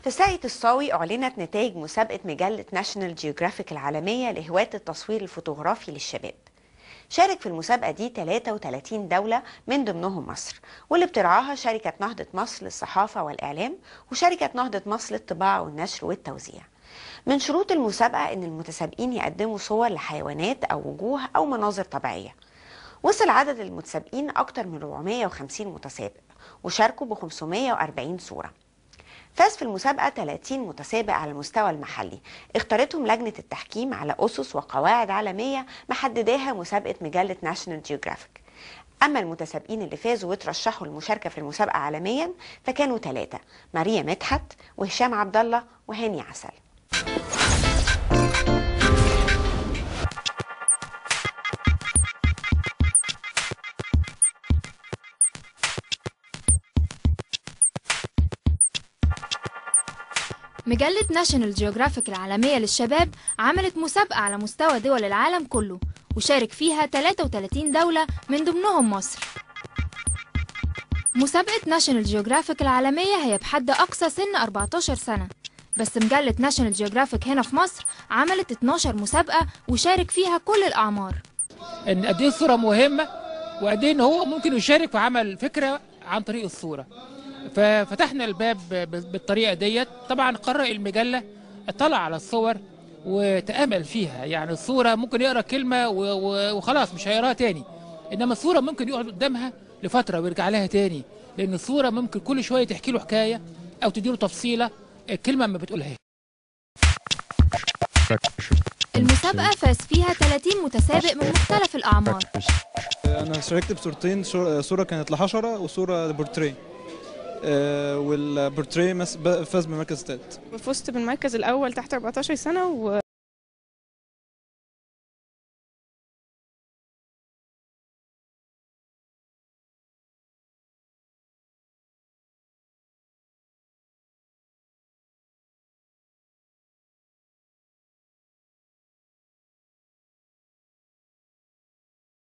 في ساقية الصاوي أعلنت نتائج مسابقة مجلة ناشونال جيوغرافيك العالمية لهواة التصوير الفوتوغرافي للشباب شارك في المسابقة دي 33 دولة من ضمنهم مصر واللي بترعاها شركة نهضة مصر للصحافة والإعلام وشركة نهضة مصر للطباعة والنشر والتوزيع من شروط المسابقة إن المتسابقين يقدموا صور لحيوانات أو وجوه أو مناظر طبيعية وصل عدد المتسابقين أكتر من 450 متسابق وشاركوا ب 540 صورة فاز في المسابقة 30 متسابق على المستوى المحلي اختارتهم لجنة التحكيم على أسس وقواعد عالمية محدداها مسابقة مجلة ناشونال جيوغرافيك أما المتسابقين اللي فازوا وترشحوا للمشاركة في المسابقة عالميا فكانوا ثلاثة ماريا مدحت وهشام عبد الله وهاني عسل مجلة ناشونال جيوغرافيك العالمية للشباب عملت مسابقة على مستوى دول العالم كله وشارك فيها 33 دولة من ضمنهم مصر مسابقة ناشونال جيوغرافيك العالمية هي بحد أقصى سن 14 سنة بس مجلة ناشونال جيوغرافيك هنا في مصر عملت 12 مسابقة وشارك فيها كل الأعمار ان قد ايه الصوره مهمه وقد ايه ان هو ممكن يشارك في عمل فكره عن طريق الصوره ففتحنا الباب ب- بالطريقه ديت طبعا قرر المجله اطلع على الصور وتامل فيها يعني الصوره ممكن يقرا كلمه و- و- وخلاص مش هيقراها تاني انما الصوره ممكن يقعد قدامها لفتره ويرجع لها تاني لان الصوره ممكن كل شويه تحكي له حكايه او تديله تفصيله الكلمه ما بتقولهاش المسابقة فاز فيها 30 متسابق من مختلف الأعمار انا شاركت بصورتين شو- صوره كانت لحشره وصوره بورتريه آه، والبورتريه مس- ب- فاز بمركز تالت فزت بالمركز الأول تحت 14 سنة و...